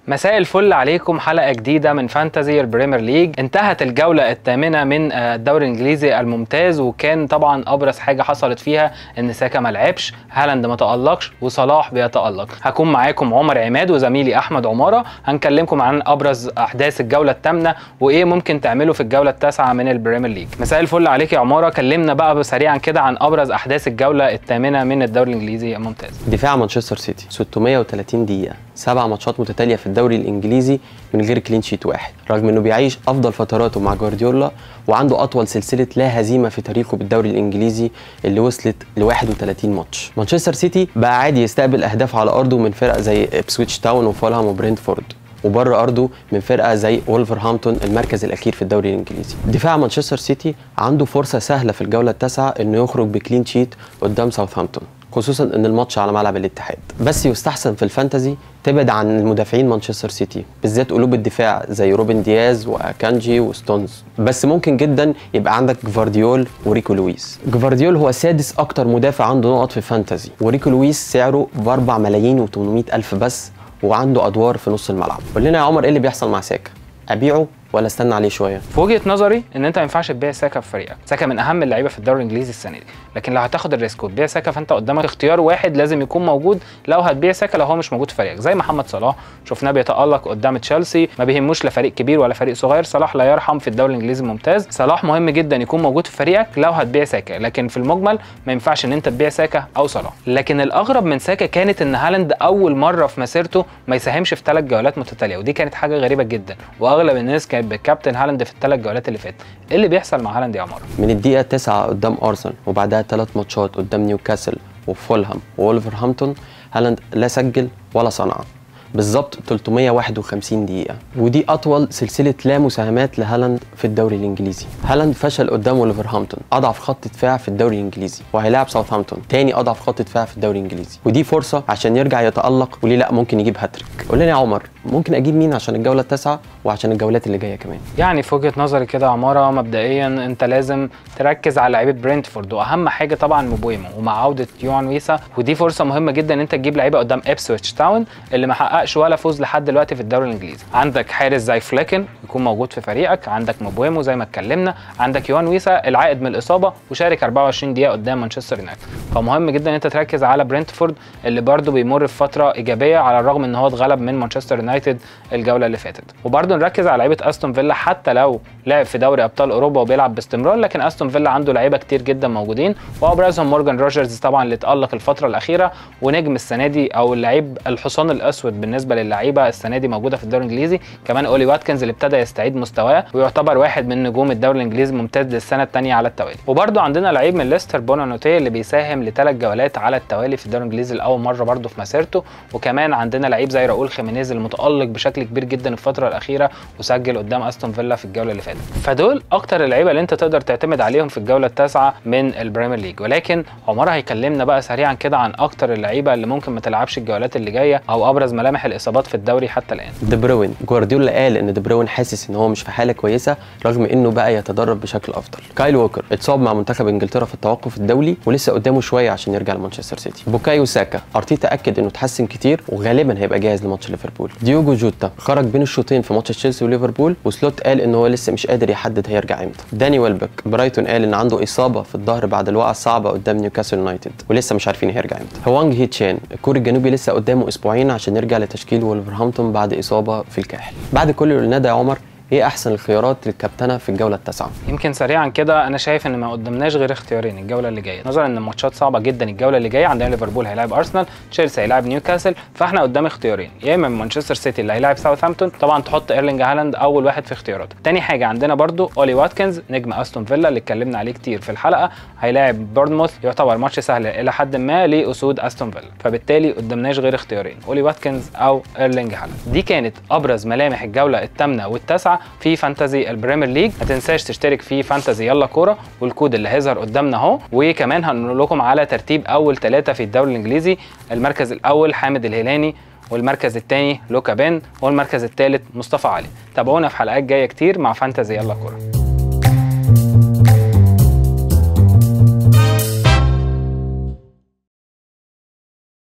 مساء الفل عليكم حلقه جديده من فانتزي البريمير ليج انتهت الجوله الثامنه من آه، الدوري الانجليزي الممتاز وكان طبعا ابرز حاجه حصلت فيها ان ساكا ما لعبش هالاند ما تالقش وصلاح بيتالق هكون معاكم عمر عماد وزميلي احمد عماره هنكلمكم عن ابرز احداث الجوله الثامنه وايه ممكن تعملوا في الجوله التاسعه من البريمير ليج مساء الفل عليك يا عماره كلمنا بقى سريعا كده عن ابرز احداث الجوله الثامنه من الدوري الانجليزي الممتاز دفاع مانشستر سيتي 630 دقيقة سبع ماتشات متتالية في الدوري الإنجليزي من غير كلين شيت واحد رغم إنه بيعيش أفضل فتراته مع جوارديولا وعنده أطول سلسلة لا هزيمة في تاريخه بالدوري الإنجليزي اللي وصلت ل 31 ماتش مانشستر سيتي بقى عادي يستقبل أهداف على أرضه من فرق زي إبسويتش تاون وفولهام وبرينتفورد وبره ارضه من فرقه زي وولفرهامبتون المركز الاخير في الدوري الانجليزي دفاع مانشستر سيتي عنده فرصه سهله في الجوله التاسعه انه يخرج بكلين شيت قدام ساوثهامبتون خصوصا ان الماتش على ملعب الاتحاد بس يستحسن في الفانتزي تبعد عن المدافعين مانشستر سيتي بالذات قلوب الدفاع زي روبن دياز واكانجي وستونز بس ممكن جدا يبقى عندك جفارديول وريكو لويس جفارديول هو سادس اكتر مدافع عنده نقط في فانتزي وريكو لويس سعره ب 4 ملايين و800 الف بس وعنده ادوار في نص الملعب قول لنا يا عمر ايه اللي بيحصل مع ساكا ابيعه ولا استنى عليه شويه في وجهه نظري ان انت ما ينفعش تبيع ساكا في فريقك ساكا من اهم اللعيبه في الدوري الانجليزي السنه دي لكن لو هتاخد الريسك وتبيع ساكا فانت قدامك اختيار واحد لازم يكون موجود لو هتبيع ساكا لو هو مش موجود في فريقك زي محمد صلاح شفناه بيتالق قدام تشيلسي ما بيهموش لا فريق كبير ولا فريق صغير صلاح لا يرحم في الدوري الانجليزي الممتاز صلاح مهم جدا يكون موجود في فريقك لو هتبيع ساكا لكن في المجمل ما ينفعش ان انت تبيع ساكا او صلاح لكن الاغرب من ساكا كانت ان هالاند اول مره في مسيرته ما يساهمش في ثلاث جولات متتاليه ودي كانت حاجه غريبه جدا واغلب الناس كانت بالكابتن هالاند في الثلاث جولات اللي فاتت ايه اللي بيحصل مع هالاند يا عمار من الدقيقه 9 قدام ارسنال وبعدها ثلاث ماتشات قدام نيوكاسل وفولهام وولفرهامبتون هالاند لا سجل ولا صنع بالظبط 351 دقيقة ودي أطول سلسلة لا مساهمات لهالاند في الدوري الإنجليزي هالاند فشل قدام ولفرهامبتون أضعف خط دفاع في الدوري الإنجليزي وهيلاعب ساوثهامبتون تاني أضعف خط دفاع في الدوري الإنجليزي ودي فرصة عشان يرجع يتألق وليه لا ممكن يجيب هاتريك قول لنا يا عمر ممكن أجيب مين عشان الجولة التاسعة وعشان الجولات اللي جاية كمان يعني في وجهه نظري كده يا عماره مبدئيا انت لازم تركز على لعيبه برينتفورد واهم حاجه طبعا مبويمو ومع عوده يوان ويسا ودي فرصه مهمه جدا ان انت تجيب لعيبه قدام ابسويتش تاون اللي ما حققش ولا فوز لحد دلوقتي في الدوري الانجليزي عندك حارس زي فليكن يكون موجود في فريقك عندك مبويمو زي ما اتكلمنا عندك يوان ويسا العائد من الاصابه وشارك 24 دقيقه قدام مانشستر يونايتد فمهم جدا ان انت تركز على برينتفورد اللي برده بيمر في فتره ايجابيه على الرغم ان هو اتغلب من مانشستر يونايتد الجوله اللي فاتت وبرده نركز على لعيبه استون فيلا حتى لو لعب في دوري ابطال اوروبا وبيلعب باستمرار لكن استون فيلا عنده لعيبه كتير جدا موجودين وابرزهم مورجان روجرز طبعا اللي اتالق الفتره الاخيره ونجم السنه دي او اللعيب الحصان الاسود بالنسبه للعيبه السنه دي موجوده في الدوري الانجليزي كمان اولي واتكنز اللي ابتدى يستعيد مستواه ويعتبر واحد من نجوم الدوري الانجليزي الممتاز للسنه الثانيه على التوالي وبرده عندنا لعيب من ليستر بونانوتي اللي بيساهم لثلاث جولات على التوالي في الدوري الانجليزي لاول مره برده في مسيرته وكمان عندنا لعيب زي راؤول خيمينيز المتالق بشكل كبير جدا الفتره الاخيره وسجل قدام استون فيلا في الجوله اللي فاتت فدول اكتر اللعيبه اللي انت تقدر تعتمد عليهم في الجوله التاسعه من البريمير ليج ولكن عمر هيكلمنا بقى سريعا كده عن اكتر اللعيبه اللي ممكن ما تلعبش الجولات اللي جايه او ابرز ملامح الاصابات في الدوري حتى الان دي بروين جوارديولا قال ان دي بروين حاسس ان هو مش في حاله كويسه رغم انه بقى يتدرب بشكل افضل كايل ووكر اتصاب مع منتخب انجلترا في التوقف الدولي ولسه قدامه شويه عشان يرجع لمانشستر سيتي بوكايو ساكا ارتيتا اكد انه اتحسن كتير وغالبا هيبقى جاهز لماتش ليفربول ديوجو جوتا خرج بين الشوطين في ماتش تشيلسي وليفربول وسلوت قال ان هو لسه مش قادر يحدد هيرجع امتى داني ويلبك برايتون قال ان عنده اصابه في الظهر بعد الوقعه الصعبه قدام نيوكاسل يونايتد ولسه مش عارفين هيرجع امتى هوانج هي تشان الكوري الجنوبي لسه قدامه اسبوعين عشان يرجع لتشكيل ولفرهامبتون بعد اصابه في الكاحل بعد كل اللي قلناه ده يا عمر ايه احسن الخيارات للكابتنه في الجوله التاسعه يمكن سريعا كده انا شايف ان ما قدامناش غير اختيارين الجوله اللي جايه نظرا ان الماتشات صعبه جدا الجوله اللي جايه عندنا ليفربول هيلاعب ارسنال تشيلسي هيلاعب نيوكاسل فاحنا قدام اختيارين يا اما مانشستر سيتي اللي هيلاعب ساوثهامبتون طبعا تحط ايرلينج هالاند اول واحد في اختياراتك تاني حاجه عندنا برده اولي واتكنز نجم استون فيلا اللي اتكلمنا عليه كتير في الحلقه هيلاعب بورنموث يعتبر ماتش سهل الى حد ما لاسود استون فيلا فبالتالي قدامناش غير اختيارين اولي واتكنز او ايرلينج هالاند دي كانت ابرز ملامح الجوله الثامنه والتاسعه في فانتزي البريمير ليج ما تنساش تشترك في فانتزي يلا كوره والكود اللي هيظهر قدامنا اهو وكمان هنقول لكم على ترتيب اول ثلاثه في الدوري الانجليزي المركز الاول حامد الهلاني والمركز الثاني لوكا بين والمركز الثالث مصطفى علي تابعونا في حلقات جايه كتير مع فانتزي يلا كوره